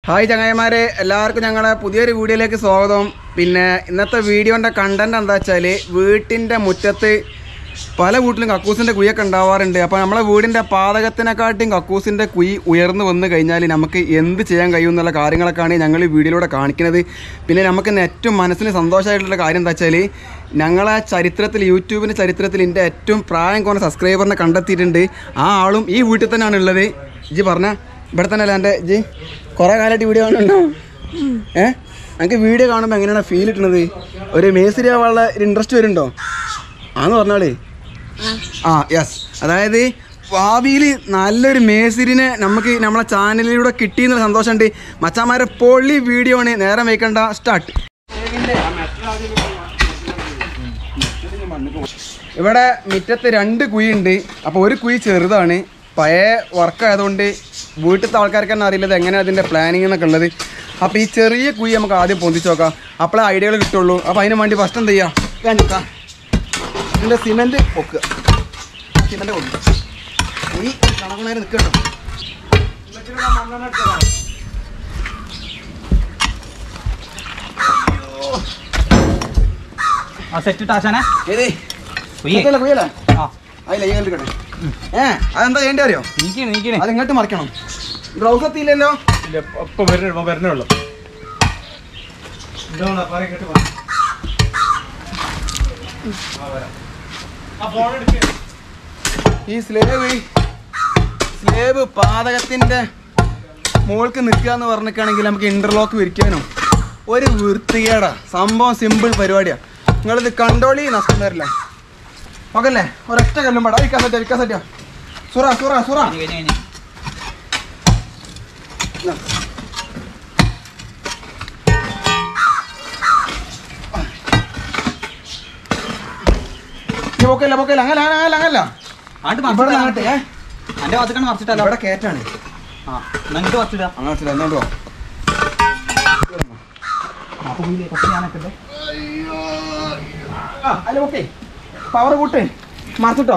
Hi ചങ്ങായിമാരെ എല്ലാവർക്കും ഞങ്ങളുടെ പുതിയൊരു വീഡിയോയിലേക്ക് സ്വാഗതം പിന്നെ ഇന്നത്തെ വീഡിയോൻ്റെ കണ്ടന്റ് എന്താ വെച്ചാൽ വീട്ടിൻ്റെ മുറ്റത്ത് പല വീട്ടിലും കക്കൂസിൻ്റെ കുയ്യൊക്കെ ഉണ്ടാവാറുണ്ട് അപ്പോൾ നമ്മളെ വീടിൻ്റെ പാതകത്തിനെക്കാട്ടിയും കക്കൂസിൻ്റെ കുയി ഉയർന്നു വന്നു കഴിഞ്ഞാൽ നമുക്ക് എന്ത് ചെയ്യാൻ കഴിയും എന്നുള്ള കാര്യങ്ങളൊക്കെയാണ് ഞങ്ങൾ ഈ വീഡിയോയിലൂടെ കാണിക്കുന്നത് പിന്നെ നമുക്ക് ഇന്ന് ഏറ്റവും മനസ്സിന് സന്തോഷമായിട്ടുള്ള കാര്യം എന്താ വെച്ചാൽ ഞങ്ങളെ ചരിത്രത്തിൽ യൂട്യൂബിൻ്റെ ചരിത്രത്തിൽ എൻ്റെ ഏറ്റവും പ്രായം കുറഞ്ഞ സബ്സ്ക്രൈബറിനെ കണ്ടെത്തിയിട്ടുണ്ട് ആ ആളും ഈ വീട്ടിൽ തന്നെയാണ് ഉള്ളത് ജി പറഞ്ഞ ഇവിടെ തന്നെ അല്ല എൻ്റെ ജി കുറേ കാലമായിട്ട് വീഡിയോ കാണുന്നുണ്ടോ ഏ എനിക്ക് വീഡിയോ കാണുമ്പോൾ എങ്ങനെയാണ് ഫീൽ കിട്ടുന്നത് ഒരു മേസിരി ആവാനുള്ള ഒരു ഇൻട്രസ്റ്റ് വരുന്നുണ്ടോ ആന്ന് പറഞ്ഞാളേ ആ യെസ് അതായത് ഭാവിയിൽ നല്ലൊരു മേസിരിനെ നമുക്ക് നമ്മളെ ചാനലിലൂടെ കിട്ടിയെന്നുള്ള സന്തോഷമുണ്ട് മച്ചാമാരെ പൊള്ളി വീഡിയോ ആണ് നേരം വയ്ക്കേണ്ട സ്റ്റാർട്ട് ഇവിടെ മുറ്റത്ത് രണ്ട് കുഴി ഉണ്ട് അപ്പോൾ ഒരു കുഴി ചെറുതാണ് പഴയ വർക്ക് ആയതുകൊണ്ട് വീട്ടിലത്തെ ആൾക്കാർക്ക് തന്നെ അറിയില്ലത് എങ്ങനെയാണ് അതിൻ്റെ പ്ലാനിങ് എന്നൊക്കെ ഉള്ളത് അപ്പോൾ ഈ ചെറിയ കുഴി നമുക്ക് ആദ്യം പൊന്തിച്ച് നോക്കാം അപ്പോഴേ ഐഡിയകൾ കിട്ടുള്ളൂ അപ്പോൾ അതിന് വേണ്ടി ഫസ്റ്റ് എന്ത് ചെയ്യുക കാണിക്കാം ഇതിൻ്റെ സിമെൻറ്റ് പൊക്കുക സിമെൻറ്റ് പൊക്കുക കുഴി കണക്കുണേരം നിൽക്കട്ടോ ആ സെറ്റ് ടാശാനെ ഏതേ കുയ്യേ. കുയ്യല്ലേ കുയ്യല്ലേ ആ അതില്ല ഈ കണ്ടിക്കട്ടെ ഏ അതെന്താ ചെയ്യേണ്ടി അറിയോ നീക്കണേ നീക്കണേ അത് ഇങ്ങോട്ട് മറിക്കണം ബ്ലൗസ് എത്തിയില്ലല്ലോ ഇപ്പൊ വരുന്ന വരുന്നേ ഉള്ളു ഈ സ്ലേവ് സ്ലേവ് പാതകത്തിന്റെ മുകൾക്ക് നിൽക്കുക എന്ന് പറഞ്ഞിട്ടാണെങ്കിൽ നമുക്ക് ഇന്റർലോക്ക് വിരിക്കാനോ ഒരു വൃത്തികേടാ സംഭവം സിമ്പിൾ പരിപാടിയാ നിങ്ങളിത് കണ്ടോളി നഷ്ടം വരില്ല ഓക്കെ അല്ലേ ഒരൊറ്റ കല്ലും പാടാ വിൽക്കാൻ പറ്റാ വിൽക്കാൻ പറ്റാ സുറ സുറ സുറ കഴിഞ്ഞ് കഴിഞ്ഞ് കഴിഞ്ഞ് ഇതാ. ഈ പൊക്കല്ല പൊക്കല്ല അങ്ങനെ അങ്ങനെ അങ്ങനല്ല ആണ്ട് ഇവിടെ മറിച്ചിട്ടാ. അങ്ങോട്ട് ഏ അന്റെ ഭാഗത്തേക്കാണ് മറിച്ചിട്ടല്ലോ ഇവിടെ കയറ്റാണ് ആ എന്നിട്ട് മറിച്ചിടാ അങ്ങോട്ട് എന്നോട്ട് പോ അപ്പൊ കുഞ്ഞിലെ കുറച്ച് ഞാനൊക്കെ ഉണ്ട്. ആ അല്ല ഓക്കെ പവർ കൂട്ട് മറച്ചിട്ടോ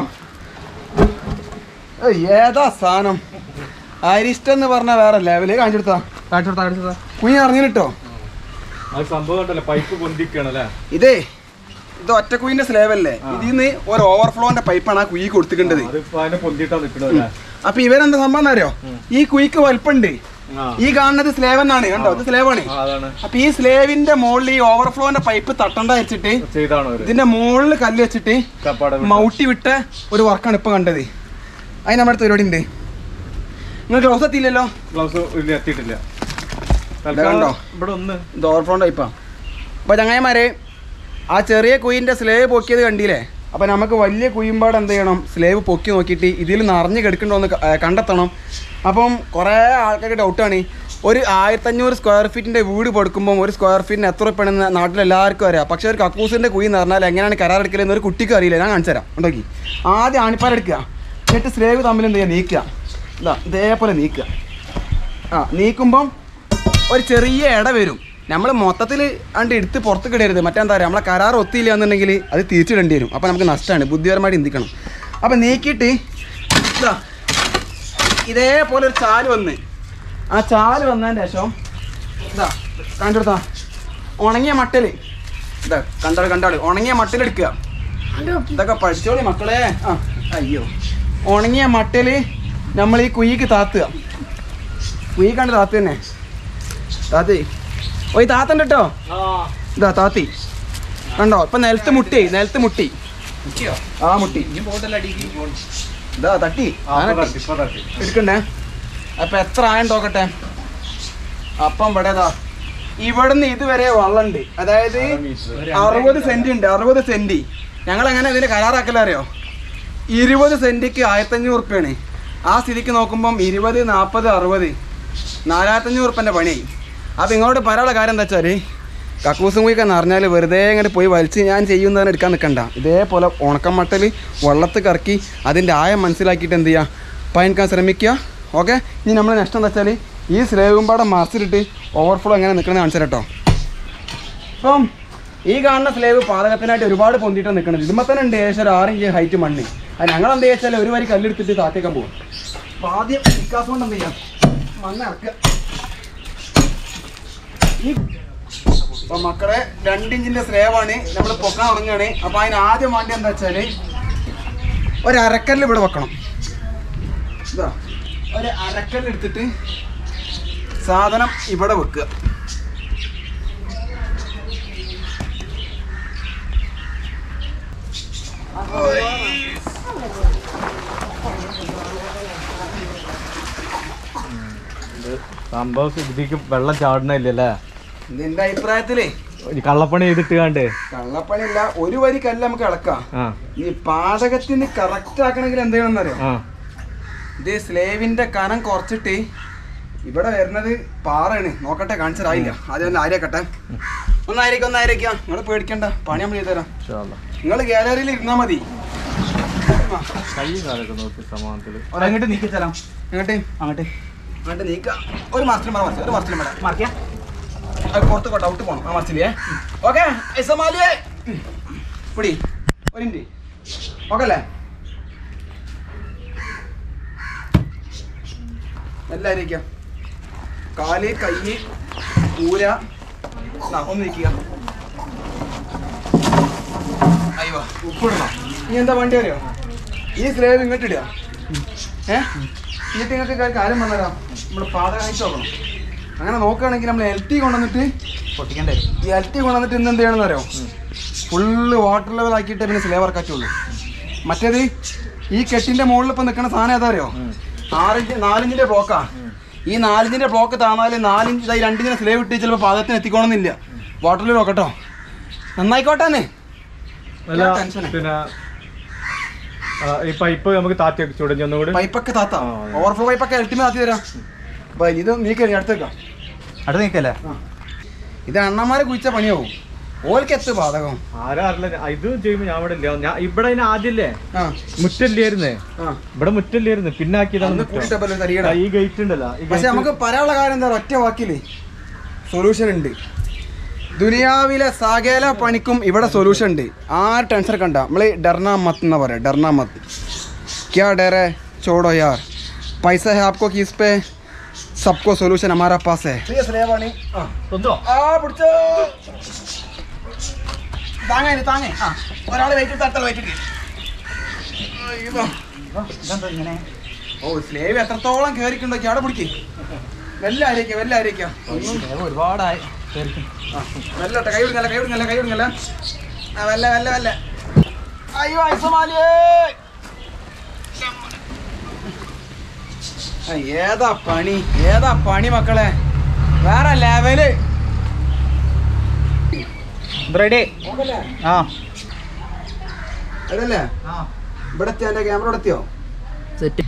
ഏയ്, ഏതാ സാധനം അരിഷ്ടം എന്ന് പറഞ്ഞ വേറെ ലെവല് കാണിച്ചെടുത്താ കാണിച്ചു കൊടുത്താ, കാണിച്ചു കൊടുത്താ. കുഞ്ഞ് അറിഞ്ഞിട്ടോ അത് സംഭവം ഉണ്ടല്ലോ പൈപ്പ് പൊന്തിക്കണല്ലേ ഇതേ ഇത് ഒറ്റ കുയിന്റെ സ്ലേവ് അല്ലേ ഇതിന്ന് ഒരു ഓവർഫ്ലോന്റെ പൈപ്പാണ് ആ കുയി കൊടുത്തിട്ടുണ്ടത് അത് ഇപ്പൊ അതിനെ പൊന്തിട്ടാ നിക്കണല്ലേ അപ്പൊ ഇവരെന്താ സംഭവം അറിയോ ഈ കുയിക്ക് വലുപ്പുണ്ട് ആ ഈ കാണുന്നത് സ്ലേവ് എന്നാണ് കണ്ടോ ഇത് സ്ലേവ് ആണ് ആ, അതാണ് അപ്പൊ ഈ സ്ലേവിന്റെ മുകളിൽ ഈ ഓവർഫ്ലോന്റെ പൈപ്പ് തട്ടണ്ട വെച്ചിട്ട് ചെയ്താണോ അവര് ഇതിന്റെ മുകളിൽ കല്ല് വെച്ചിട്ട് കപ്പാടെ മൗട്ടി വിട്ട ഒരു വർക്കാണ് ഇപ്പൊ കണ്ടത് അതിന് നമ്മുടെ അടുത്ത് പരിപാടി ഉണ്ട് നിങ്ങൾ ഗ്ലൗസ് എത്തിയില്ലല്ലോ ഗ്ലൗസ് ഇല്ല എത്തിയിട്ടില്ല കണ്ടോ? തൽക്കാലം ഇവിടെ ഒന്ന് ഇത് ഓവർഫ്ലോണ്ട് ടൈപ്പാ അപ്പൊ ചങ്ങായിമാരെ ആ ചെറിയ കുയിന്റെ സ്ലേവ് പൊക്കിയത് കണ്ടില്ലേ അപ്പൊ നമുക്ക് വലിയ കുയിമ്പാട് എന്ത് ചെയ്യണം സ്ലേവ് പൊക്കി നോക്കിയിട്ട് ഇതിൽ നിറഞ്ഞു കിടക്കണ്ടോ എന്ന് ക- ഏ, കണ്ടെത്തണം അപ്പം കുറേ ആൾക്കാർക്ക് ഡൗട്ടാണ് ഒരു ആയിരത്തഞ്ഞൂറ് സ്ക്വയർ ഫീറ്റിന്റെ വീട് കൊടുക്കുമ്പോൾ ഒരു സ്ക്വയർ ഫീറ്റിന് എത്ര ഉറുപ്പാണെന്ന് നാട്ടിൽ എല്ലാവർക്കും അറിയാം പക്ഷേ ഒരു കക്കൂസിന്റെ കുഴി എന്ന് പറഞ്ഞാൽ എങ്ങനെയാണ് കരാറെടുക്കലെന്ന് ഒരു കുട്ടിക്ക് അറിയില്ല ഞാൻ കാണിച്ചു തരാം ഉണ്ടോക്കി ആദ്യം ആണിപ്പാരെടുക്കുക എന്നിട്ട് സ്ലേവ് തമ്മിൽ എന്ത് ചെയ്യുക നീക്കുക ഇതാ ഇതേപോലെ നീക്കുക ആ നീക്കുമ്പം ഒരു ചെറിയ ഇട വരും നമ്മൾ മൊത്തത്തിൽ അണ്ട് എടുത്ത് പുറത്ത് കിടരുത് മറ്റെന്താ പറയുക നമ്മളെ കരാർ ഒത്തിയില്ല എന്നുണ്ടെങ്കിൽ അത് തിരിച്ചിടേണ്ടി വരും അപ്പോൾ നമുക്ക് നഷ്ടമാണ് ബുദ്ധിപരമായിട്ട് ചിന്തിക്കണം അപ്പം നീക്കിയിട്ട് ഇതാ ഇതേപോലെ ഒരു ചാല് വന്ന് ആ ചാല് വന്നതിന് ശേഷം ഇതാ കാണിച്ചെടുത്താ ഉണങ്ങിയ മട്ടൽ ഇതാ കണ്ടാൾ കണ്ടാൾ ഉണങ്ങിയ മട്ടൽ എടുക്കുക ഇതൊക്കെ പഠിച്ചോളി മക്കളെ ആ അയ്യോ ഉണങ്ങിയ മട്ടൽ നമ്മൾ ഈ കുയ്ക്ക് താത്തുക കുയ്ക്ക് കണ്ട് താത്ത് തന്നെ താത്തി ഓയ് താത്തണ്ട് കേട്ടോ ഇതാ താത്തി കണ്ടോ ഇപ്പൊ നിലത്ത് മുട്ടി നിലത്ത് മുട്ടി ആ മുട്ടി ഇതാ തട്ടി ആ, ആന ഇപ്പൊ തട്ടി. തട്ടി, ഇപ്പൊ തട്ടി. എടുക്കണ്ടേ അപ്പൊ എത്ര ആയം നോക്കട്ടെ അപ്പം ഇവിടെ ഇതാ ഇവിടുന്ന് ഇതുവരെ വള്ളണ്ട് അതായത് അറുപത് സെന്റ് ഉണ്ട് അറുപത് സെന്റ് ഞങ്ങൾ എങ്ങനെ ഇതിന്റെ കരാറാക്കല അറിയോ ഇരുപത് സെന്റിക്ക് ആയിരത്തഞ്ഞൂറ് ഉറുപ്പ്യാണ് ആ സ്ഥിതിക്ക് നോക്കുമ്പം ഇരുപത് നാൽപ്പത് അറുപത് നാലായിരത്തഞ്ഞൂറ് ഉറുപ്പൻ്റെ പണിയായി അപ്പം ഇങ്ങോട്ട് പറയാനുള്ള കാര്യം എന്താ വെച്ചാൽ കക്കൂസും കുഴിക്കെന്ന് അറിഞ്ഞാൽ വെറുതെ ഇങ്ങനെ പോയി വലിച്ച് ഞാൻ ചെയ്യുന്നതിന് എടുക്കാൻ നിൽക്കണ്ട ഇതേപോലെ ഉണക്കം മട്ടൽ വെള്ളത്തിൽ കറക്കി അതിൻ്റെ ആയം മനസ്സിലാക്കിയിട്ട് എന്ത് ചെയ്യുക പയനിക്കാൻ ശ്രമിക്കുക ഓക്കെ ഇനി നമ്മൾ നഷ്ടം എന്താ വെച്ചാൽ ഈ സ്ലേവും പാടെ മറിച്ചിട്ട് ഓവർഫ്ലോ എങ്ങനെ നിൽക്കണമെന്ന് കാണിച്ചു കേട്ടോ ഇപ്പം ഈ കാണുന്ന സ്ലേവ് പാതകത്തിനായിട്ട് ഒരുപാട് പൊന്തിയിട്ട് നിൽക്കുന്നത് ഇതുമ്പോൾ തന്നെ ഉണ്ട് ഏകദേശം ഒരു ആറ് ഇഞ്ച് ഹൈറ്റ് മണ്ണ് അത് ഞങ്ങൾ എന്ത് വെച്ചാൽ ഒരു വരി കല്ലെടുത്തിട്ട് താത്തേക്കാൻ പോകും അപ്പോൾ ആദ്യം വിക്കാസം കൊണ്ട് എന്ത് ചെയ്യാം മണ്ണ് ഇറക്കുക അപ്പൊ മക്കളെ രണ്ടിഞ്ചിന്റെ സ്ലേവാണ് നമ്മൾ പൊക്കാൻ തുടങ്ങുകയാണ് അപ്പൊ അതിന് ആദ്യം വേണ്ടി എന്താ വെച്ചാല് ഒരു അരക്കല്ല് ഇവിടെ വെക്കണം ഇതാ ഒരു അരക്കല്ല് എടുത്തിട്ട് സാധനം ഇവിടെ വെക്കുക സംഭവം ഇതിക്ക് വെള്ളം ചാടണില്ലല്ലേ നിന്റെ അഭിപ്രായത്തിലേ ഒരു കള്ളപ്പണി ചെയ്തിട്ട് കണ്ട് കള്ളപ്പണിയല്ല ഒരു വരി കല്ല് നമുക്ക് ഇളക്കാം ആ ഈ പാചകത്തിന് കറക്റ്റ് ആക്കണമെങ്കിൽ എന്ത് ചെയ്യണമെന്നറിയോ ആ ഇത് സ്ലേവിന്റെ കനം കുറച്ചിട്ട് ഇവിടെ വരുന്നത് പാറയാണ് നോക്കട്ടെ കാണിച്ചതായില്ല ആദ്യം ഒന്ന് ആയിരിക്കട്ടെ ഒന്നായിരിക്കും ഒന്നായിരിക്കാം നിങ്ങൾ പേടിക്കണ്ട പണി നമ്മൾ ചെയ്തുതരാം നിങ്ങൾ ഗാലറിയിൽ ഇരുന്നാ മതി ആ, കൈ കാലൊക്കെ നോക്കി സമാനത്തില് അങ്ങോട്ട് നീക്കി തരാം ഇങ്ങോട്ട് അങ്ങോട്ട് അങ്ങോട്ട് നീക്ക ഒരു മാസത്തിലും വേണം മറിച്ച് ഒരു മാസത്തിലും വേണം മറിക്കാം അത് പുറത്ത് കോട്ടെ ഔട്ട് പോകണം ആ മറിച്ചില്ലേ ഓക്കെ ഇസമാലിയെ പിടി ഒരു മിനിറ്റ് ഓക്കെ അല്ലേ എല്ലാവരും ഇരിക്കാം കാല് കൈ ഊര ദാ, ഒന്ന് നിൽക്കുക അയ്യോ ഉപ്പിടണം ഇനി എന്താ വണ്ടി അറിയോ ഈ സ്ലേവ് ഇങ്ങോട്ട് ഇടുക ഏ എന്നിട്ട് നിങ്ങൾക്ക് ഒരു കാര്യം പറഞ്ഞുതരാം നമ്മൾ പാത കാണിച്ചു നോക്കണം അങ്ങനെ നോക്കുകയാണെങ്കിൽ നമ്മൾ എൽ ടി കൊണ്ടുവന്നിട്ട് പൊട്ടിക്കണ്ടേ ഈ എൽ ടി കൊണ്ടുവന്നിട്ട് ഇന്ന് എന്ത് ചെയ്യണമെന്ന് അറിയോ ഫുള്ള് വാട്ടർ ലെവൽ ആക്കിയിട്ട് പിന്നെ സ്ലേവ് ഇറക്കാറ്റുള്ളൂ മറ്റേത് ഈ കെട്ടിന്റെ മുകളിൽ ഇപ്പം നിൽക്കുന്ന സാധനം ഏതാ അറിയോ ആറിഞ്ച് നാലിഞ്ചിന്റെ ബ്ലോക്കാ ഈ നാലിഞ്ചിന്റെ ബ്ലോക്ക് താന്നാല് നാലിഞ്ച് ഇതായി രണ്ടിഞ്ചിന്റെ സ്ലേവ് ഇട്ട് ചിലപ്പോൾ പാദത്തിന് എത്തിക്കോണമെന്നില്ല വാട്ടർ ലെവൽ നോക്കട്ടോ നന്നായിക്കോട്ടെ അല്ല ടെൻഷനാ. പിന്നെ ആ, ഈ പൈപ്പ് നമുക്ക് താത്തി വെച്ചൂടെ ഇനി ഒന്നുകൂടി പൈപ്പൊക്കെ താത്ത ആ, അതെ. ഓവർഫ്ലോ പൈപ്പൊക്കെ എൽറ്റിമേ താത്തി തരാം അപ്പൊ ഇത് നീക്കി അടുത്തേക്കാം അടുത്ത് നീക്കല്ലേ ഇത് അണ്ണന്മാരെ കുഴിച്ച പണിയാവും ഓൽക്ക് എത്ത് ബാധകം ആരാ അറിയില്ല ഇത് ചെയ്യുമ്പോ ഞാൻ ഇവിടെ ഇല്ല ഞാൻ ഇവിടെ അതിന് ആദ്യല്ലേ ആ മുറ്റല്ലായിരുന്നേ ആ ഇവിടെ മുറ്റല്ലായിരുന്നു പിന്നാക്കിയതാണ് അന്ന് മുറ്റം. കൂട്ടിട്ടപ്പല്ലോ തരികട ഈ ഗേറ്റ് ഉണ്ടല്ലോ ഈ പക്ഷെ gate- നമുക്ക് പറയാനുള്ള കാര്യം എന്താ ഒറ്റ വാക്കില് സൊല്യൂഷൻ ഉണ്ട് ദുനിയാവിലെ സകല പണിക്കും ഇവിടെ സൊല്യൂഷൻ ഉണ്ട് ആര് ടെൻഷൻ കണ്ട നമ്മൾ ഡർനാമത്ത് എന്നാ പറയാ ഡർനാമത്ത് ക്യാ ഡർ है छोड़ो यार पैसा है आपको कि इस पे सबको सॉल्यूशन हमारा पास है തൊന്തോ ആ പിടിച്ചോ താങ്ങേ താങ്ങേ ആ ഒരാൾ വെയിറ്റ് തട്ടൽ വെയിറ്റ് ഇതെന്താ ഇങ്ങനെ ഓ സ്ലേവ് എത്രത്തോളം കേറിക്കുണ്ടോ അവിടെ പിടിക്കേ വെല്ല ആയിരിക്കാം വെല്ല ആയിരിക്കാം ഒന്നും വേവ് ഒരുപാടായി കേറിക്കും. വെല്ലട്ടെ കൈ വിടുങ്ങല്ല കൈ വിടുങ്ങല്ല കൈ വിടുങ്ങല്ല ആ വെല്ല വെല്ല വെല്ല അയ്യോ ഐസമാലിയേ ആ, ഏതാ പണി ഏതാ പണി മക്കളെ വേറെ ലെവല് ഇത് റെഡി ആ അതല്ലേ ആ ഇവിടെ എത്തിയോ എന്റെ ക്യാമറ ഇവിടെ എത്തിയോ സെറ്റ്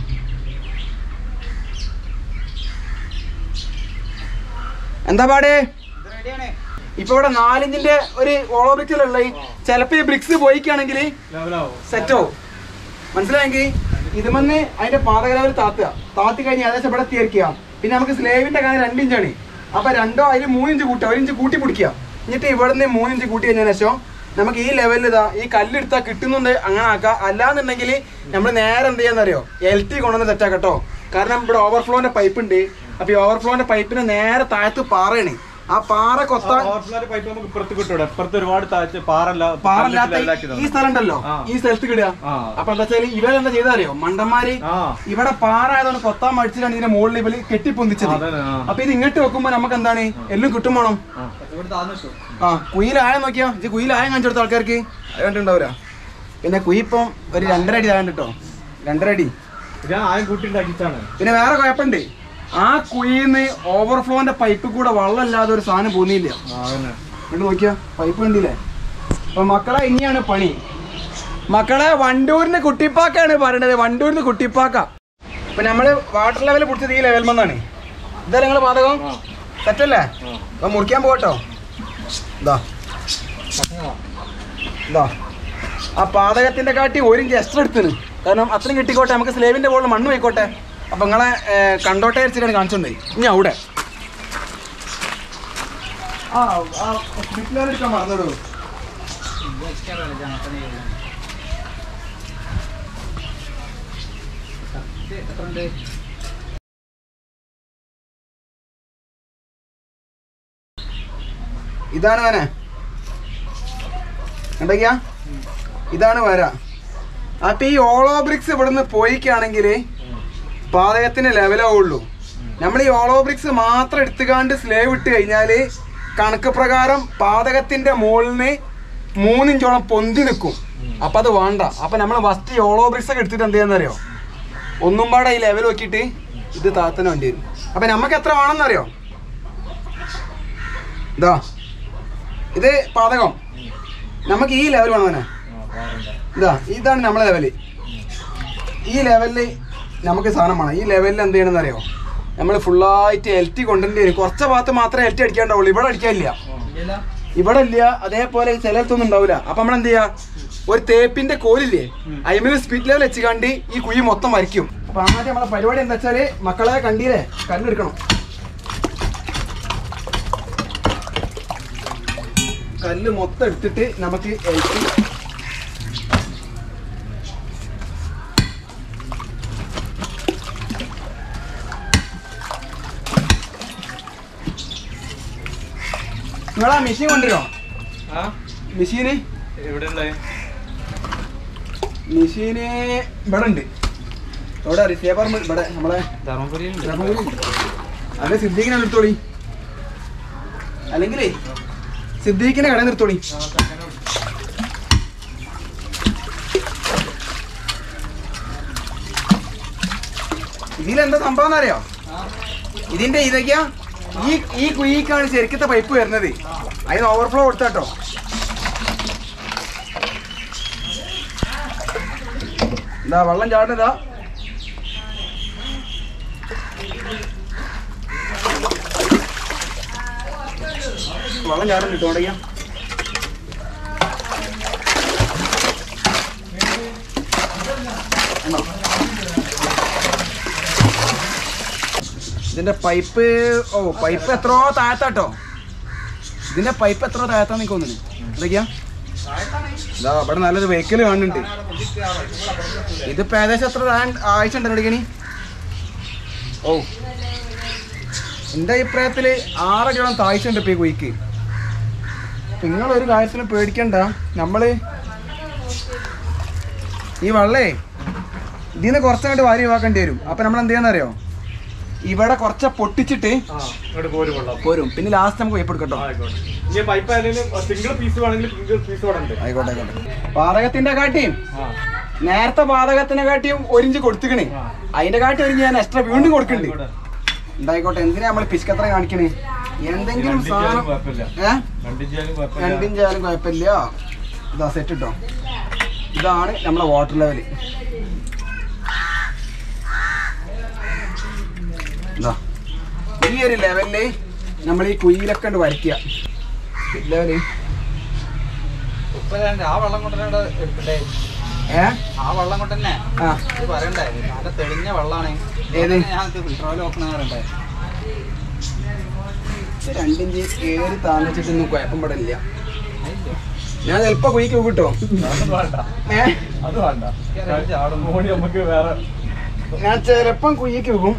എന്താ പാട് റെഡിയാണ് ഇപ്പൊ ഇവിടെ നാലിഞ്ചിന്റെ ഒരു ഓളോബ്രിക്സിലുള്ള ചിലപ്പോ ഈ ബ്രിക്സ് പോയിക്കാണെങ്കിൽ Level ആവും. സെറ്റോ മനസ്സിലായെങ്കിൽ ഇതുമെന്ന് അതിന്റെ പാതകലവർ താത്തുക താത്തി കഴിഞ്ഞ് ഏകദേശം ഇവിടെ തീർക്കുക പിന്നെ നമുക്ക് സ്ലേവിന്റെ കാര്യം രണ്ടിഞ്ചാണ് അപ്പൊ രണ്ടോ അതിൽ മൂന്നിഞ്ച് കൂട്ടുക ഒരു ഇഞ്ച് കൂട്ടി പിടിക്കുക എന്നിട്ട് ഇവിടുന്ന് മൂന്നിഞ്ച് കൂട്ടി കഴിഞ്ഞ ശേഷം നമുക്ക് ഈ ലെവലിൽ ഇതാ ഈ കല്ലെടുത്താൽ കിട്ടുന്നുണ്ട് അങ്ങനെ ആക്കാം അല്ലാന്നുണ്ടെങ്കിൽ നമ്മൾ നേരെ എന്ത് ചെയ്യാന്നറിയോ എൽ ടി കൊണ്ടുവന്ന് സെറ്റാക്കാം കേട്ടോ കാരണം ഇവിടെ ഓവർഫ്ലോന്റെ പൈപ്പ് ഉണ്ട് അപ്പൊ ഈ ഓവർഫ്ലോന്റെ പൈപ്പിന് നേരെ താഴത്ത് പാറയാണ് ആ പാറ ആ, കൊത്താൻ overflow ന്റെ pipe നമുക്ക് ഇപ്പുറത്ത് കിട്ടൂടെ ഇപ്പുറത്ത് ഒരുപാട് താഴ്ച പാറല്ല പാറല്ലാത്ത level ഈ- ആക്കിയതാണ്. ഈ സ്ഥലം ഉണ്ടല്ലോ ആ. ഈ സ്ഥലത്ത് കിടുക ആ. അപ്പൊ എന്താ വെച്ചാൽ ഇവരെന്താ ചെയ്തറിയോ മണ്ടന്മാര് ആ ഇവിടെ പാറ ആയതുകൊണ്ട് കൊത്താൻ മടിച്ചിട്ടാണ് ഇതിന്റെ മുകളിൽ ഇവര് കെട്ടിപ്പൊന്തിച്ചത് അതന്നെ, ആ. അപ്പൊ ഇത് ഇങ്ങോട്ട് വെക്കുമ്പോ നമുക്ക് എന്താണ് എല്ലാം കിട്ടും വേണം ആ. ഇവിടെ താന്നു കിട്ടും ആ കുയിലായ നോക്കിയോ ഇത് കുയിലായ കാണിച്ചു കൊടുത്ത ആൾക്കാർക്ക് അത് കണ്ടിട്ടുണ്ടാവൂല പിന്നെ കുയി ഇപ്പം ഒരു രണ്ടര അടി താഴെ കേട്ടോ രണ്ടര അടി ഞാൻ ആയം കൂട്ടിണ്ടാക്കിച്ചാണ് പിന്നെ വേറെ കുഴപ്പമുണ്ട് ആ കുയിന്ന് ഓവർഫ്ലോന്റെ പൈപ്പ് കൂടെ വെള്ളമില്ലാതെ ഒരു സാധനം പോന്നില്ല അതന്നെ കണ്ടു നോക്കിയാ പൈപ്പ് കണ്ടില്ലേ അപ്പൊ മക്കളെ ഇനിയാണ് പണി മക്കളെ വണ്ടൂരിന് കുട്ടിപ്പാക്കാണ് പറയണത് വണ്ടൂരിന് കുട്ടിപ്പാക്ക ഇപ്പൊ നമ്മള് വാട്ടർ ലെവൽ പിടിച്ചത് ഈ ലെവൽ മന്നാണ് ഇതാ നിങ്ങള് പാതകം സെറ്റല്ലേ അപ്പൊ മുറിക്കാൻ പോകട്ടോ ഇതാ ഇതാ ആ പാതകത്തിന്റെ കാട്ടി ഒരു ഇഞ്ച് എക്സ്ട്രാ എടുത്തിന് കാരണം അത്രയും കിട്ടിക്കോട്ടെ നമുക്ക് സ്ലേവിന്റെ മുകളിൽ മണ്ണ് പോയിക്കോട്ടെ അപ്പൊ നിങ്ങളെ ഏ, കണ്ടോട്ടെ വെച്ചിട്ടാണ് കാണിച്ചോണ്ടേ ഇനി അവിടെ ആ ആ സ്ലിപ്പിലാർ എടുക്കാൻ മറന്നിടൂ ഇതാണ് വന കണ്ടയ്യ ഇതാണ് വര അപ്പൊ ഈ ഓളോ ബ്രിക്സ് ഇവിടുന്ന് പോയിക്കാണെങ്കിൽ പാതകത്തിന് ലെവലാവുള്ളൂ നമ്മൾ ഈ ഓളോ ബ്രിക്സ് മാത്രം എടുത്തുകാണ്ട് സ്ലേവ് ഇട്ട് കഴിഞ്ഞാല് കണക്ക് പ്രകാരം പാതകത്തിന്റെ മുകളിന് മൂന്നിഞ്ചോളം പൊന്തി നിൽക്കും അപ്പൊ അത് വേണ്ട അപ്പൊ നമ്മൾ ഫസ്റ്റ് ഓളോ ബ്രിക്സ് ഒക്കെ എടുത്തിട്ട് എന്ത് ചെയ്യാന്നറിയോ ഒന്നും പാടെ ഈ ലെവൽ നോക്കിയിട്ട് ഇത് താത്തന വേണ്ടി വരും അപ്പൊ നമുക്ക് എത്ര വേണമെന്നറിയോ ഇതാ ഇത് പാതകം നമുക്ക് ഈ ലെവൽ വേണം തന്നെ ഇതാ ഇതാണ് നമ്മളെ ലെവല് ഈ ലെവലിൽ നമുക്ക് സാധനം വേണം ഈ ലെവലിൽ എന്ത് ചെയ്യണമെന്ന് അറിയോ നമ്മൾ ഫുള്ളായിട്ട് എൽ ടി കൊണ്ടുവരേണ്ടി വരും കുറച്ച ഭാഗത്ത് മാത്രമേ എൽ ടി അടിക്കാണ്ടാവുള്ളൂ ഇവിടെ അടിക്കാനില്ല ഇവിടെ ഇല്ല അതേപോലെ ഈ ചിലയിടത്തൊന്നും ഉണ്ടാവില്ല അപ്പൊ നമ്മൾ എന്ത് ചെയ്യാ ഒരു തേപ്പിന്റെ കോലില്ലേ അയിമേൽ സ്പീഡ് ലെവൽ വെച്ച് കണ്ട് ഈ കുഴി മൊത്തം വരയ്ക്കും അപ്പൊ ആദ്യം നമ്മളെ പരിപാടി എന്താ വെച്ചാല് മക്കളെ കണ്ടീലേ കല്ലെടുക്കണം കല്ല് മൊത്തം എടുത്തിട്ട് നമുക്ക് എൽ ടി നിങ്ങളാ മെഷീൻ കൊണ്ടുവരോ ആ മെഷീന് എവിടെ ഉള്ളത് മെഷീന് ഇവിടെ ഉണ്ട് ഇവിടെ റിസേവർ ഇവിടെ നമ്മളെ ധർമ്മപുരിയിലുണ്ട് ധർമ്മപുരി ഉണ്ട്. അല്ലെ സിദ്ദീഖിനെ നിർത്തോളി അല്ലെങ്കിലേ സിദ്ദീഖിനെ കട നിർത്തോളി ഇതിലെന്താ സംഭവം എന്നറിയോ ഇതിന്റെ ഇതൊക്കെയാ ഈ ഈ കുഴിക്കാണ് ശരിക്കത്തെ പൈപ്പ് വരുന്നത് അതിന് ഓവർഫ്ലോ കൊടുത്താട്ടോ എന്താ വെള്ളം ചാടുന്നതാ വെള്ളം ചാടുന്നുണ്ട് തുടങ്ങിയ ഇതിന്റെ പൈപ്പ് ഓ പൈപ്പ് എത്രയോ താഴത്താട്ടോ ഇതിന്റെ പൈപ്പ് എത്രയോ താഴത്താന്ന് എനിക്ക് തോന്നുന്നു എന്തൊക്കെയാ ഇതാ ഇവിടെ നല്ലൊരു വെഹിക്കിൾ കാണുന്നുണ്ട് ഇതിപ്പോ ഏകദേശം എത്ര താഴെ- ആഴ്ച ഉണ്ടല്ലോ അടിക്കണി ഓ എൻ്റെ അഭിപ്രായത്തിൽ ആറടിയോളം താഴ്ച ഉണ്ട് ഇപ്പൊ ഈ കുയിക്ക് നിങ്ങളൊരു കാര്യത്തിനും പേടിക്കണ്ട നമ്മള് ഈ വള്ളേ ഇതിൽ നിന്ന് കുറച്ചങ്ങോട്ട് വാരി ഒഴിവാക്കേണ്ടി വരും അപ്പൊ നമ്മൾ എന്ത് ചെയ്യാന്നറിയോ ഇവിടെ കുറച്ച് പൊട്ടിച്ചിട്ട് ആ ഇങ്ങോട്ട് പോരും കൊള്ളാം പോരും പിന്നെ ലാസ്റ്റ് നമുക്ക് പൈപ്പ് എടുക്കട്ടോ ആയിക്കോട്ടെ ഇനി പൈപ്പ് ആയാലും സിംഗിൾ പീസ് വേണമെങ്കിൽ സിംഗിൾ പീസ് ഇവിടെ ഉണ്ട് ആയിക്കോട്ടെ ആയിക്കോട്ടെ പാതകത്തിന്റെ കാട്ടിയും ആ നേരത്തെ പാതകത്തിനെ കാട്ടിയും ഒരിഞ്ച് കൊടുത്തിക്കണേ ആ. അതിന്റെ കാട്ടി ഒരു ഞാൻ എക്സ്ട്രാ വീണ്ടും കൊടുക്കണ്ട് ആയിക്കോട്ടെ. ഉണ്ടായിക്കോട്ടെ എന്തിനാ നമ്മൾ പിസ്കത്ര കാണിക്കണേ എന്തെങ്കിലും രണ്ടിഞ്ചായാലും സാധനം കുഴപ്പമില്ല ഏഹ് രണ്ടിഞ്ചായാലും കുഴപ്പമില്ല രണ്ടിഞ്ചായാലും കുഴപ്പമില്ല ഇതാ സെറ്റ് ഇട്ടോ ഇതാണ് നമ്മളെ വാട്ടർ ലെവല് ഇതാ ഈ ഒരു ലെവലില് നമ്മൾ ഈ കുയിലൊക്കെ ഉണ്ട് വരയ്ക്കുക ലെവല് ഇപ്പൊ ഞാൻ ആ വെള്ളം കൊണ്ട് തന്നെ എടുക്കണ്ടേ ഏ ആ വെള്ളം കൊണ്ട് തന്നെ ആ ഇത് പറയണ്ടേ നല്ല തെളിഞ്ഞ വെള്ളമാണ് ഏത്? ഞാൻ ഫിൽറ്റർ ഓയിൽ നോക്കണ പറയണ്ടേ ഇത് രണ്ടിഞ്ച് ഏറി താന്നിച്ചിട്ടൊന്നും കുഴപ്പം പെടില്ല ഞാൻ ചിലപ്പോ കുയിക്ക് കിട്ടോ അത് വേണ്ട ഏ അത് വേണ്ട മോണി നമുക്ക് വേറെ ഞാൻ ചിലപ്പം കുയ്യക്ക് വെക്കും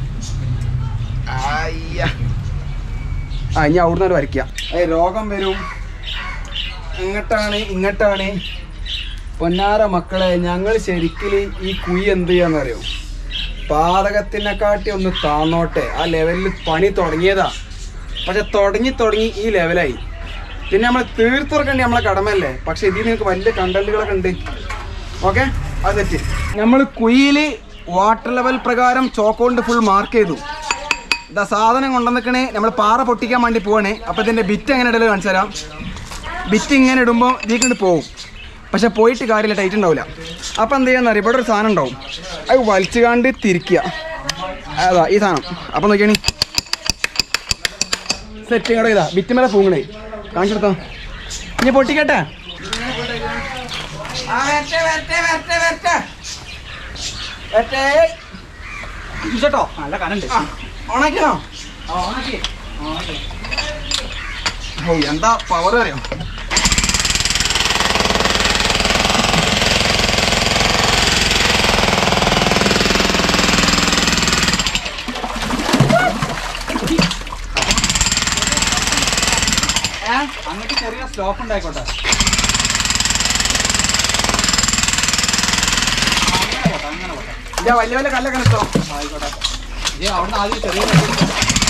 അയ്യ. ആ ഇനി അവിടുന്ന് ഒരു വരയ്ക്കുക അത് രോഗം വരും അങ്ങോട്ടാണ് ഇങ്ങോട്ടാണ് പൊന്നാര മക്കളെ ഞങ്ങൾ ശരിക്കും ഈ കുയി എന്ത് ചെയ്യാന്നറിയോ പാതകത്തിനെക്കാട്ടി ഒന്ന് താന്നോട്ടെ ആ ലെവലിൽ പണി തുടങ്ങിയതാ പക്ഷെ തുടങ്ങി തുടങ്ങി ഈ ലെവലായി പിന്നെ നമ്മൾ തീർത്തുറക്കേണ്ടി നമ്മളെ കടമല്ലേ പക്ഷെ ഇതിൽ നിങ്ങൾക്ക് വലിയ കണ്ടന്റുകളൊക്കെ ഉണ്ട് ഓക്കെ അത് തെറ്റ് നമ്മൾ കുയില് വാട്ടർ ലെവൽ പ്രകാരം ചോക്കോണ്ട് ഫുൾ മാർക്ക് ചെയ്തു ഇതാ സാധനം കൊണ്ടുവന്നിക്കണേ നമ്മൾ പാറ പൊട്ടിക്കാൻ വേണ്ടി പോവാണേ അപ്പൊ ഇതിന്റെ ബിറ്റ് എങ്ങനെ ഇടല് കാണിച്ചു തരാം ബിറ്റ് ഇങ്ങനെ ഇടുമ്പോൾ ഇതിക്കൊണ്ട് പോകും പക്ഷെ പോയിട്ട് കാര്യമില്ല ടൈറ്റ് ഉണ്ടാവില്ല അപ്പൊ എന്ത് ചെയ്യാന്ന് അറിയാം ഇവിടെ ഒരു സാധനം ഉണ്ടാവും അത് വലിച്ചുകാണ്ട് തിരിക്കുക അതാ ഈ സാധനം അപ്പൊ നോക്കിയാണി സെറ്റ് ഇങ്ങോട്ട് ഇതാ ബിറ്റ് മേലെ പൂങ്ങണേ കാണിച്ചെടുത്തോ ഇനി പൊട്ടിക്കട്ടെ ആ, വരട്ടെ, വരട്ടെ, വരട്ടെ, വരട്ടെ. വരട്ടെ. കേട്ടോ നല്ല കനുണ്ട് ആ, ഓണാക്കിയോ ആ ഓണാക്കി ഓണാക്കി ഓ എന്താ പവർ അറിയോ ഏ അങ്ങോട്ട് ചെറിയ സ്റ്റോപ്പ് ഉണ്ടായിക്കോട്ടെ അങ്ങനെ പോട്ടെ അങ്ങനെ പോട്ടെ ഇല്ല വലിയ വലിയ കല്ലൊക്കെ എടുത്തോ ആയിക്കോട്ടെ ഇജ്ജ് അവിടുന്ന് ആദ്യം ചെറിയ കല്ല് എടുത്തോ.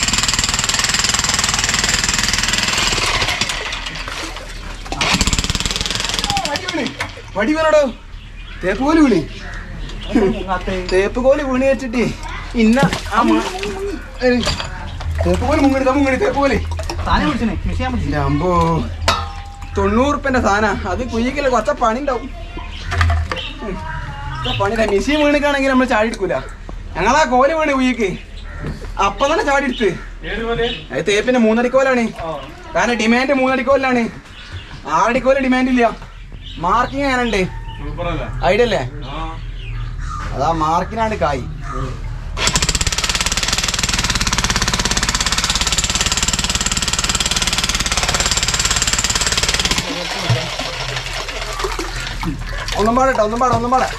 വടി വീണ് വടി വീണടോ തേപ്പ് കോല് വീണ് തേപ്പ് കോല് വീണ് വെച്ചിട്ട് ഇന്ന ആ മ- ഏയ്, തേപ്പ് കോല് മുങ്ങണി മുങ്ങണി തേപ്പ് കോല് താനെ വിളിച്ചിനെ മിഷയാൻ വിളിച്ചില്ല ഇല്ല, അമ്പോ തൊണ്ണൂറ് ഉറുപ്പന്റെ സാധന അത് കുയ്യിക്കല് കുറച്ച പണി ഉണ്ടാവും ഉം. കുറച്ച പണി മെഷീൻ വീണിക്കാണെങ്കിൽ നമ്മൾ ചാടി എടുക്കൂല ഞങ്ങളാ കോല് വീണ് കുയ്യിക്ക് അപ്പൊ തന്നെ ചാടി എടുത്ത് ഏത് പോലെ അത് തേപ്പിന്റെ മൂന്നടിക്കോലാണ് കാരണം ഡിമാൻഡ് മൂന്നടിക്കോലാണ് ആറടിക്കോല് ഡിമാൻഡ് ഇല്ല മാർക്കിങ് എങ്ങനെയുണ്ട് സൂപ്പർ അല്ലേ ഐഡിയ അല്ലേ ആ അതാ മാർക്കിനാണ് കായ് ഒന്നും പാടട്ടോ ഒന്നും പാടാ ഒന്നും പാടാ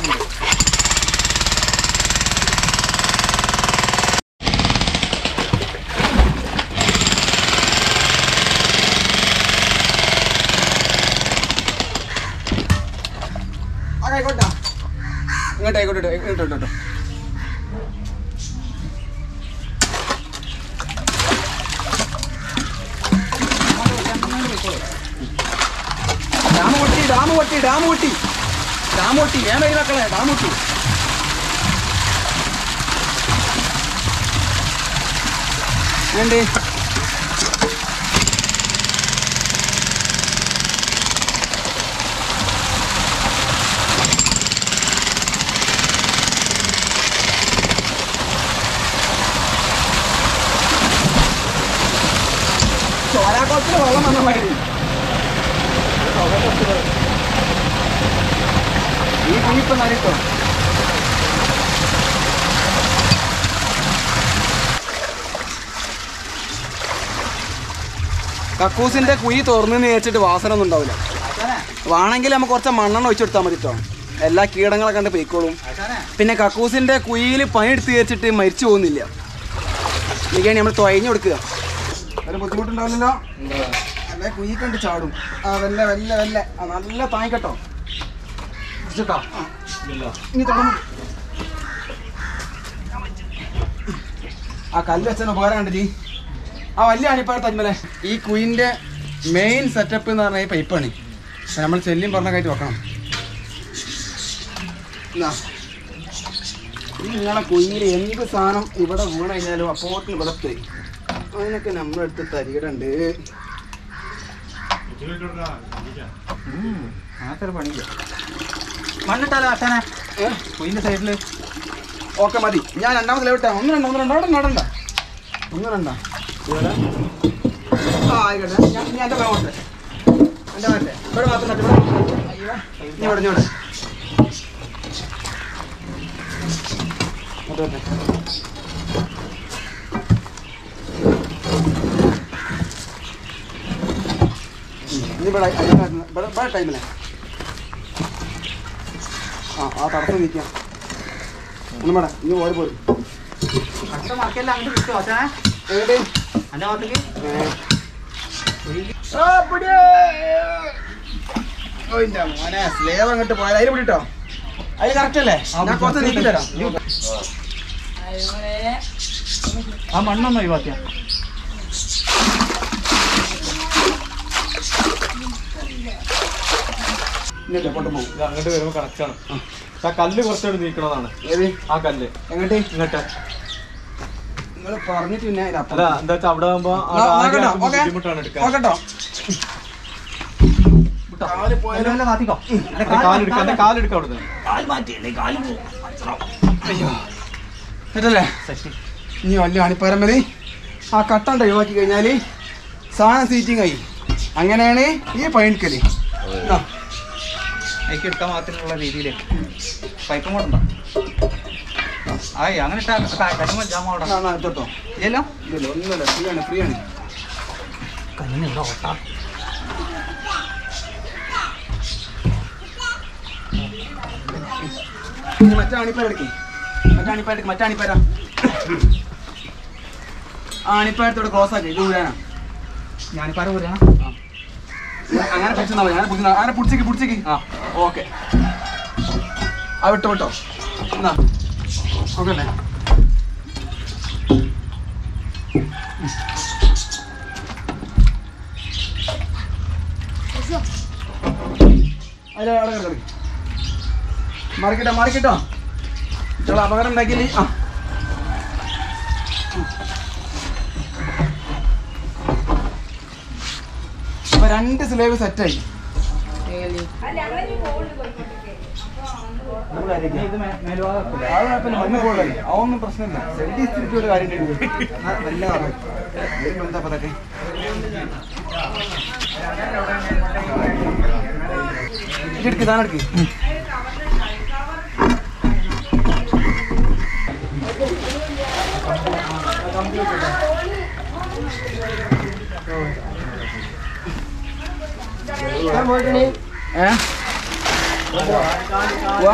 ആയിക്കോട്ടാ ഇങ്ങോട്ട് ആയിക്കോട്ടെ ഇങ്ങോട്ട് ഇങ്ങോട്ട് ഡാം പൊട്ടി ഡാം പൊട്ടി ഡാം പൊട്ടി ഡാം പൊട്ടി ഞാൻ വരി മക്കളെ ഡാം പൊട്ടി വേണ്ടേ ചോരാക്കുളത്തിൽ വെള്ളം വന്ന മാതിരി ഈ കുഴിപ്പം നരിട്ടോ കക്കൂസിന്റെ കുഴി തുറന്നു നേച്ചിട്ട് വാസന ഒന്നും ഉണ്ടാവില്ല ആശാനെ വേണമെങ്കിൽ നമുക്ക് കുറച്ച് മണ്ണെണ്ണ ഒഴിച്ചു കൊടുത്താൽ മതി കേട്ടോ എല്ലാ കീടങ്ങളെ കണ്ട് പൊയ്ക്കോളും ആശാനെ പിന്നെ കക്കൂസിന്റെ കുഴിയിൽ പണിയെടുത്ത് വെച്ചിട്ട് മരിച്ചു പോകുന്നില്ല ഇതൊക്കെയാണ് നമ്മൾ തുഴഞ്ഞു കൊടുക്കുക ഒരു ബുദ്ധിമുട്ടുണ്ടാവില്ലല്ലോ അല്ലെ കുഴി കണ്ട് ചാടും ആ വല്ല വല്ല വല്ല ആ നല്ല താങ്ങിക്കട്ടോ ഇജ്ജിട്ടോ? ഇനി തുടങ്ങും ആ കല്ല് വെച്ചാൽ ഉപകാരം കണ്ടു ആ വലിയ അണിപ്പാട് തന്മലെ ഈ കുയിൻ്റെ മെയിൻ സെറ്റപ്പ് എന്ന് പറഞ്ഞാൽ ഈ പൈപ്പാണ് നമ്മൾ ചെല്ലിയും പറഞ്ഞ കയറ്റി വെക്കണം എന്നാ ഈ നിങ്ങളെ കുഞ്ഞിൽ എന്ത് സാധനം ഇവിടെ വീണ് കഴിഞ്ഞാലും അപ്പോഴത്തിന് ഇവിടെ തരും അതിനൊക്കെ നമ്മളെടുത്ത് തരികടുണ്ട് ഉം, അങ്ങനത്തെ ഒരു പണിയില്ല മണ്ണിട്ടാലോ ആശാനെ കുയിന്റെ സൈഡില് ഓക്കെ മതി ഞാൻ രണ്ടാമത് ലെവിട്ടാ ഒന്ന് രണ്ട ഒന്ന് രണ്ടോ അവിടെ നടണ്ട ഒന്ന് രണ്ട ആ ആയിക്കോട്ടെ ഞാൻ ഞാൻ എൻ്റെ ഭാഗത്തെ എൻ്റെ ഭാഗത്തെ ഇവിടെ മാത്രം നട്ട് ഇവിടെ മാത്രം നട്ട്. അയ്യോ നീ ഇവിടെ നീ ഇവിടെ ഓക്കെ ഓക്കെ ഇനി ഇവിടെ അതിനകത്ത് ഇവിടെ ഇവിടെ ടൈമില്ലേ ആ ആ തടസ്സം നിൽക്കാം ഒന്നും വേണ്ട ഇനി ഓടി പോരും അടുത്ത മറക്കല്ല അങ്ങോട്ട് കിട്ടുമോ ആശാനെ എവിടെ എൻ്റെ ഭാഗത്തേക്ക് മോനെ സ്ലേവ് അങ്ങോട്ട് പോയാൽ അതിൽ പിടിട്ടോ അതിൽ കറക്റ്റ് അല്ലേ ഞാൻ കുറച്ച് നീക്കി തരാം ആ മണ്ണൊന്നും ഒഴിവാക്കിയാ ഇല്ല പൊട്ടു പോകും ഇത് അങ്ങോട്ട് വരുമ്പോ കറക്റ്റ് ആണ് ആ കല്ല് കുറച്ചുകൂടി നീക്കണതാണ് ഏത് ആ കല്ല് എങ്ങോട്ട് ഇങ്ങോട്ട് നിങ്ങൾ പറഞ്ഞിട്ട് പിന്നെ അതിന്റെ അല്ല അപ്പുറം. എന്താ വെച്ചാ അവിടെ ആകുമ്പോ ആ, നോക്കട്ടോ, ഓക്കേ. ബുദ്ധിമുട്ടാണ് എടുക്കാൻ നോക്കട്ടോ കാല് പോയാലോ? അതിനെ കാത്തിക്കോ എന്റെ കാലെടുക്കാം എന്റെ കാലെടുക്കാം അവിടെ അയ്യോ കേട്ടല്ലേ ഇനി വലിയ അണിപ്പരമ്പല് ആ കട്ടണ്ട ഒഴിവാക്കി കഴിഞ്ഞാൽ സാധനം സീറ്റിംഗ് ആയി അങ്ങനെയാണ് ഈ പണിക്കല് ആ എനിക്ക് എടുക്കാൻ മാത്രമുള്ള രീതിയിൽ പൈപ്പും കൂടെ ഉണ്ടോ ആയി അങ്ങനെ ഇട്ടാ കരുമ ജാമ അവിടെ ആ, ആ, ഇട്ടോ ഇല്ലല്ലോ ഇല്ലല്ലോ ഒന്നുമില്ല ഫ്രീ ആണ് ഫ്രീ ആണ് കഞ്ഞിന് ഇവിടെ ഓട്ടാ ഇനി മറ്റേ അണിപ്പേര എടുക്കേ മറ്റേ അണിപ്പേര എടുക്ക് മറ്റേ അണിപ്പേര ആ അണിപ്പേരത്തോട് ക്ലോസ് ആക്കി ഇത് ഊരാനാ ഞാനിപ്പോ ആരാ പറയാ അങ്ങനെ പിടിച്ചാൽ മതി അങ്ങനെ പിടിച്ചാ അങ്ങനെ പിടിച്ചേക്ക് പിടിച്ചേക്ക് ആ ഓക്കെ ആ വിട്ടോ വിട്ടോ എന്നാ ഓക്കെ അല്ലേ മറിക്കട്ടോ മറിക്കട്ടോ ഇയാൾ അപകടം ഉണ്ടാക്കിയില്ലേ ആ അപ്പൊ രണ്ട് സ്ലേവ് സെറ്റായി ഇത് മേ- മേൽഭാഗം വെക്കില്ലേ? അത് കുഴപ്പമില്ല, മഞ്ഞ പോകല്ലേ അതൊന്നും പ്രശ്നമില്ല സെഡി ഇത്തിരി ഒരു കാര്യം ഉണ്ട്. ആ, നല്ലതാണ് വരുമ്പോ എന്താ ഇപ്പൊ ഇതൊക്കെ ഇതെടുക്ക് താനെടുക്ക് ഏ പോവാ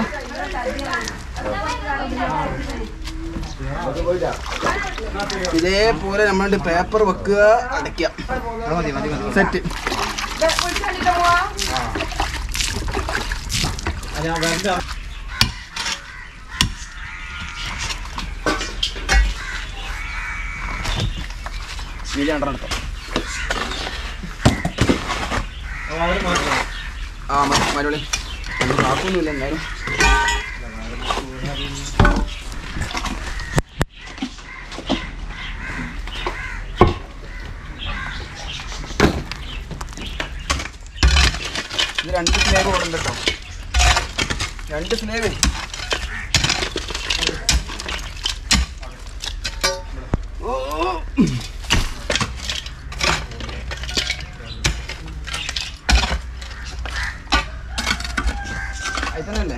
ഇതേപോലെ നമ്മളുടെ പേപ്പർ വെക്കുക അടയ്ക്കുക അത് മതി മതി മതി സെറ്റ് അത് ഞാൻ വെറുതെ നീല രണ്ടെണ്ണം എടുത്തോ അവര് മാത്രം ആ മലയാളി കാക്കൊന്നുമില്ല എന്നാലും ഇത് രണ്ട് സ്ലേവ് ഓടുന്നുണ്ട് കേട്ടോ രണ്ട് സ്ലേവ് ഓ അത് തന്നെയല്ലേ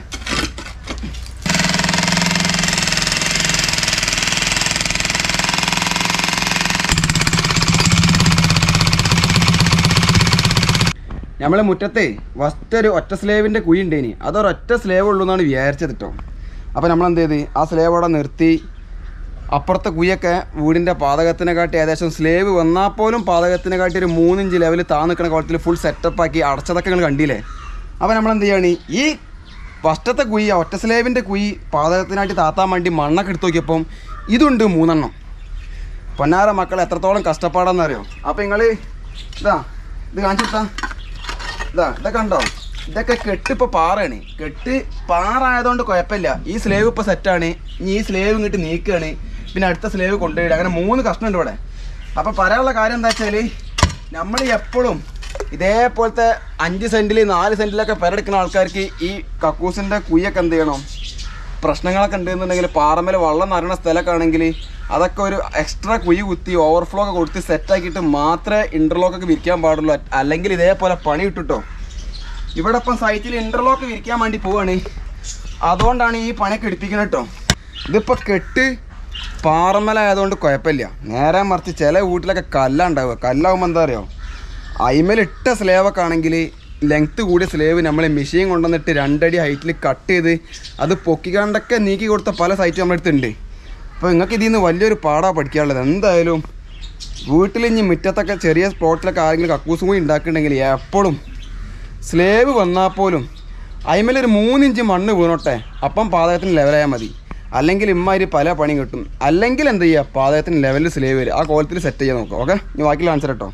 നമ്മളെ മുറ്റത്തെ ഫസ്റ്റ് ഒരു ഒറ്റ സ്ലേവിൻ്റെ കുഴി ഉണ്ടേനി അതൊരൊറ്റ സ്ലേവ് ഉള്ളൂ എന്നാണ് വിചാരിച്ചത് കേട്ടോ അപ്പോൾ നമ്മൾ എന്ത് ചെയ്ത് ആ സ്ലേവ് അവിടെ നിർത്തി അപ്പുറത്തെ കുയ്യൊക്കെ വീടിൻ്റെ പാതകത്തിനെ കാട്ടി ഏകദേശം സ്ലേവ് വന്നാൽ പോലും പാതകത്തിനെ കാട്ടി ഒരു മൂന്നിഞ്ച് ലെവൽ താന്ന് നിൽക്കുന്ന കുളത്തിൽ ഫുൾ സെറ്റപ്പ് ആക്കി അടച്ചതൊക്കെ നിങ്ങൾ കണ്ടില്ലേ അപ്പോൾ നമ്മൾ എന്ത് ചെയ്യാണ് ഈ ഫസ്റ്റത്തെ കുഴി ആ ഒറ്റ സ്ലേവിൻ്റെ കുഴി പാതകത്തിനായിട്ട് താത്താൻ വേണ്ടി മണ്ണൊക്കെ എടുത്ത് നോക്കിയപ്പം ഇതുണ്ട് മൂന്നെണ്ണം പൊന്നാര മക്കൾ എത്രത്തോളം കഷ്ടപ്പാടാന്നറിയോ അപ്പോൾ നിങ്ങൾ ഇതാ ഇത് കാണിച്ചിട്ടാ ഇതാ ഇതൊക്കെ ഉണ്ടോ ഇതൊക്കെ കെട്ട് ഇപ്പോൾ പാറയാണ് കെട്ട് പാറായതുകൊണ്ട് കുഴപ്പമില്ല ഈ സ്ലേവ് ഇപ്പോൾ സെറ്റാണ് ഇനി ഈ സ്ലേവ് ഇങ്ങോട്ട് നീക്കുകയാണ് പിന്നെ അടുത്ത സ്ലേവ് കൊണ്ടുപോയിടുക അങ്ങനെ മൂന്ന് കഷ്ണമുണ്ട് ഇവിടെ അപ്പോൾ പറയാനുള്ള കാര്യം എന്താ വെച്ചാൽ നമ്മൾ എപ്പോഴും ഇതേപോലത്തെ അഞ്ച് സെൻറ്റിൽ നാല് സെൻറ്റിലൊക്കെ പെരടിക്കുന്ന ആൾക്കാർക്ക് ഈ കക്കൂസിൻ്റെ കുയ്യൊക്കെ എന്ത് ചെയ്യണം പ്രശ്നങ്ങളൊക്കെ ഉണ്ടെന്നുണ്ടെങ്കിൽ പാറമേൽ വെള്ളം നിറയുന്ന സ്ഥലമൊക്കെ ആണെങ്കിൽ അതൊക്കെ ഒരു എക്സ്ട്രാ കുഴി കുത്തി ഓവർഫ്ലോ ഒക്കെ കൊടുത്ത് സെറ്റാക്കിയിട്ട് മാത്രമേ ഇൻ്റർലോക്ക് ഒക്കെ വിരിക്കാൻ പാടുള്ളൂ അല്ലെങ്കിൽ ഇതേപോലെ പണി ഇട്ടിട്ടോ ഇവിടെ ഇപ്പം സൈറ്റിൽ ഇൻ്റർലോക്ക് വിരിക്കാൻ വേണ്ടി പോവാണ് അതുകൊണ്ടാണ് ഈ പണിയൊക്കെ എടുപ്പിക്കുന്നത് കേട്ടോ ഇതിപ്പോൾ കെട്ട് പാറമലായതുകൊണ്ട് കുഴപ്പമില്ല നേരെ മറിച്ച് ചില വീട്ടിലൊക്കെ കല്ലുണ്ടാവുക കല്ലാവുമ്പോൾ എന്താ അറിയോ അയിമേലിട്ട സ്ലേവൊക്കെ ആണെങ്കിൽ ലെങ്ത്ത് കൂടിയ സ്ലേവ് നമ്മൾ മെഷീൻ കൊണ്ടുവന്നിട്ട് രണ്ടടി ഹൈറ്റിൽ കട്ട് ചെയ്ത് അത് പൊക്കിക്കാണ്ടൊക്കെ നീക്കി കൊടുത്ത പല സൈറ്റ് നമ്മുടെ അടുത്തുണ്ട് അപ്പോൾ നിങ്ങൾക്ക് ഇതിൽ നിന്ന് വലിയൊരു പാടാ പഠിക്കാനുള്ളത് എന്തായാലും വീട്ടിൽ ഇനി മുറ്റത്തൊക്കെ ചെറിയ സ്പോട്ടിലൊക്കെ ആരെങ്കിലും കക്കൂസും കൂടി ഉണ്ടാക്കുന്നുണ്ടെങ്കിൽ എപ്പോഴും സ്ലേവ് വന്നാൽ പോലും അതിമേലൊരു മൂന്നിഞ്ച് മണ്ണ് വീണോട്ടെ അപ്പം പാതകത്തിന് ലെവലായാൽ മതി അല്ലെങ്കിൽ ഇമ്മാതിരി പല പണിയും കിട്ടും അല്ലെങ്കിൽ എന്ത് ചെയ്യുക പാതകത്തിന് ലെവലിൽ സ്ലേവ് വരും ആ കോലത്തിൽ സെറ്റ് ചെയ്യാൻ നോക്കുക ഓക്കെ ഇനി ബാക്കി കാണിച്ചു കേട്ടോ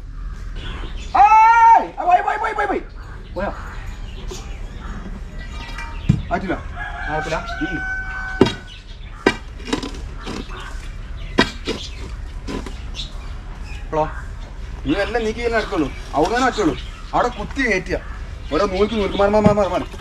പോയോ പറ്റില്ല നടക്കില്ല ഇപ്പോഴോ നീ എല്ലാം നീക്കി തന്നെ എടുക്കുള്ളൂ അവിടെ തന്നെ പറ്റുള്ളൂ അവിടെ കുത്തി കയറ്റിയ ഓരോ നൂൽക്ക് നൂൽക്ക് മാറി മാറി മാറി മാറി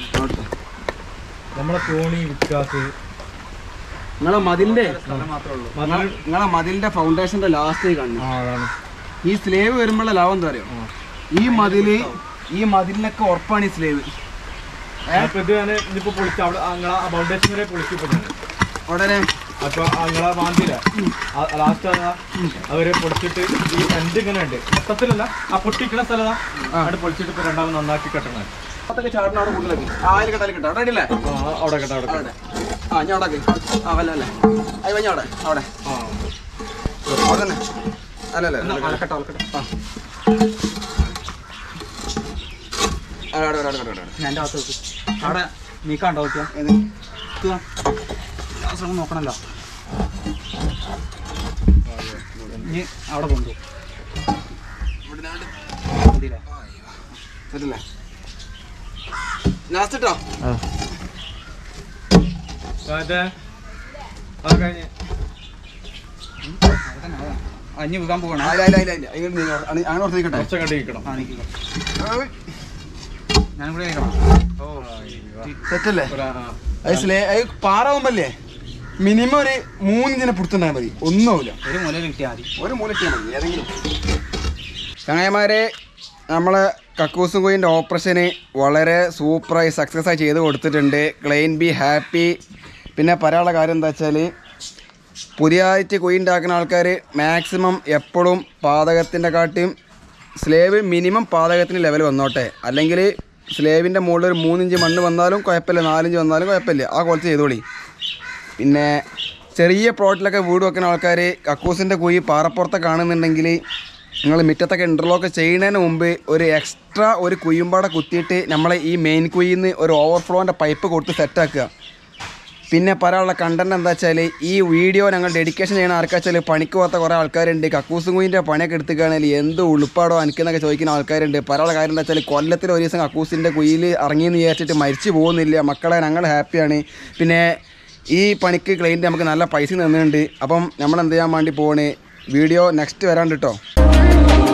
നമ്മളെ തോണി വിക്കാസ് നിങ്ങളെ മതിലിന്റെ സ്ഥലം മാത്രമേ ഉള്ളൂ മതിൽ നിങ്ങളെ മതിലിന്റെ ഫൗണ്ടേഷന്റെ ലാസ്റ്റ് കാണുന്നു ആ അതാണ് ഈ സ്ലേവ് വരുമ്പോഴുള്ള ലാഭം എന്താ അറിയോ ഈ മതില് ഈ മതിലിനൊക്കെ ഉറപ്പാണ് ഈ സ്ലേവ് അപ്പൊ ഇത് ഞാൻ ഇനിയിപ്പോ പൊളിച്ച അവിടെ നിങ്ങളെ ഫൗണ്ടേഷൻ വരെ പൊളിച്ചിപ്പോ ഞാൻ ഉടനെ അപ്പൊ നിങ്ങളെ മാന്തില്ല ലാസ്റ്റ് അവര് പൊളിച്ചിട്ട് ഈ എൻഡ് ഇങ്ങനെ ഉണ്ട് മൊത്തത്തിലല്ല ആ പൊട്ടിക്കണ സ്ഥലം അവിടെ പൊളിച്ചിട്ട് ഇപ്പൊ രണ്ടാമത് നന്നാക്കി കെട്ടണം അതൊക്കെ ചാടിന് അവിടെ കൂടുതലാക്കി ആ അതിൽ കെട്ടാൽ കിട്ടാം അവിടെ അടിയില്ലേ ആ അവിടെ കെട്ടാം അവിടെ അവിടെ ആ ഞാൻ അവിടെ ആക്കി. ആ വല്ല അല്ലേ അത് കഴിഞ്ഞ അവിടെ അവിടെ ആ അവിടെ തന്നെ അല്ല അല്ല ഒന്ന് അളക്കട്ടെ അളക്കട്ടെ അവിടെ, അവിടെ, അവിടെ, അവിടെ, അവിടെ. ഞാൻ എൻ്റെ അകത്ത് വെക്ക് അവിടെ നീക്കാണ്ടോ നോക്കിയാ ഏത്? ശ്രമം നോക്കണല്ലോ ഇനി അവിടെ കൊണ്ടു മതിയില്ലേ സെറ്റല്ലേ ലാസ്റ്റ് ഇട്ടോ അതെ അത് കഴിഞ്ഞ് അഞ്ഞ് വിൽക്കാൻ പോകണം ഇല്ല ഇല്ല ഇല്ല ഇല്ല ഇങ്ങോട്ട് നീങ്ങ്. അണി- അങ്ങനെ കുറച്ച് നിൽക്കട്ടെ കുറച്ച് കണ്ട് നിൽക്കണം ആ നീക്കുക ഞാനും കൂടി കഴിക്കണം സെറ്റല്ലേ ഒരു ആ, അത് സ്ലേ അത് പാറാവുമ്പല്ലേ മിനിമം ഒരു മൂന്നിഞ്ചിനെ പുറത്തുണ്ടായാൽ മതി ഒന്നുമില്ല ഒരു മുലയിൽ കിട്ടിയാൽ മതി ഒരു മൂല ഇട്ടാൽ മതി ഏതെങ്കിലും ചങ്ങായിമാരെ നമ്മളെ കക്കൂസും കുയിൻ്റെ ഓപ്പറേഷന് വളരെ സൂപ്പറായി സക്സസ് ആയി ചെയ്ത് കൊടുത്തിട്ടുണ്ട് ക്ലെയിൻ ബി ഹാപ്പി പിന്നെ പറയാനുള്ള കാര്യം എന്താ വെച്ചാൽ പുതിയതായിട്ട് കുയി ഉണ്ടാക്കുന്ന ആൾക്കാർ മാക്സിമം എപ്പോഴും പാതകത്തിൻ്റെ കാട്ടിയും സ്ലേവ് മിനിമം പാതകത്തിന് ലെവൽ വന്നോട്ടെ അല്ലെങ്കിൽ സ്ലേവിൻ്റെ മുകളിൽ ഒരു മൂന്നിഞ്ച് മണ്ണ് വന്നാലും കുഴപ്പമില്ല നാലിഞ്ച് വന്നാലും കുഴപ്പമില്ല ആ കുറച്ച് ചെയ്തോളി പിന്നെ ചെറിയ പ്ലോട്ടിലൊക്കെ വീട് വെക്കുന്ന ആൾക്കാർ കക്കൂസിൻ്റെ കുഴി പാറപ്പുറത്തെ കാണുന്നുണ്ടെങ്കിൽ നിങ്ങൾ മുറ്റത്തൊക്കെ ഇൻ്റർലോക്ക് ചെയ്യുന്നതിന് മുമ്പ് ഒരു എക്സ്ട്രാ ഒരു കുയ്യുമ്പാടെ കുത്തിയിട്ട് നമ്മളെ ഈ മെയിൻ കുഴിയിൽ നിന്ന് ഒരു ഓവർഫ്ലോൻ്റെ പൈപ്പ് കൊടുത്ത് സെറ്റാക്കുക പിന്നെ പറയാനുള്ള കണ്ടന്റ് എന്താ വെച്ചാൽ ഈ വീഡിയോ ഞങ്ങൾ ഡെഡിക്കേഷൻ ചെയ്യുന്ന ആർക്കാ വെച്ചാൽ പണിക്ക് പോകാത്ത കുറേ ആൾക്കാരുണ്ട് കക്കൂസും കുയിൻ്റെ പണിയൊക്കെ എടുത്തുകയാണെങ്കിൽ എന്ത് ഉളുപ്പാടോ എനിക്കെന്നൊക്കെ ചോദിക്കുന്ന ആൾക്കാരുണ്ട് പറയാനുള്ള കാര്യം എന്താ വെച്ചാൽ കൊല്ലത്തിൽ ഒരു ദിവസം കക്കൂസിൻ്റെ കുയിൽ ഇറങ്ങിയെന്ന് വിചാരിച്ചിട്ട് മരിച്ചു പോകുന്നില്ല മക്കളെ ഞങ്ങൾ ഹാപ്പിയാണ് പിന്നെ ഈ പണിക്ക് ക്ലൈൻറ്റ് നമുക്ക് നല്ല പൈസ തന്നിട്ടുണ്ട് അപ്പം നമ്മൾ എന്ത് ചെയ്യാൻ വേണ്ടി പോവാണ് വീഡിയോ നെക്സ്റ്റ് വരാണ്ട് കേട്ടോ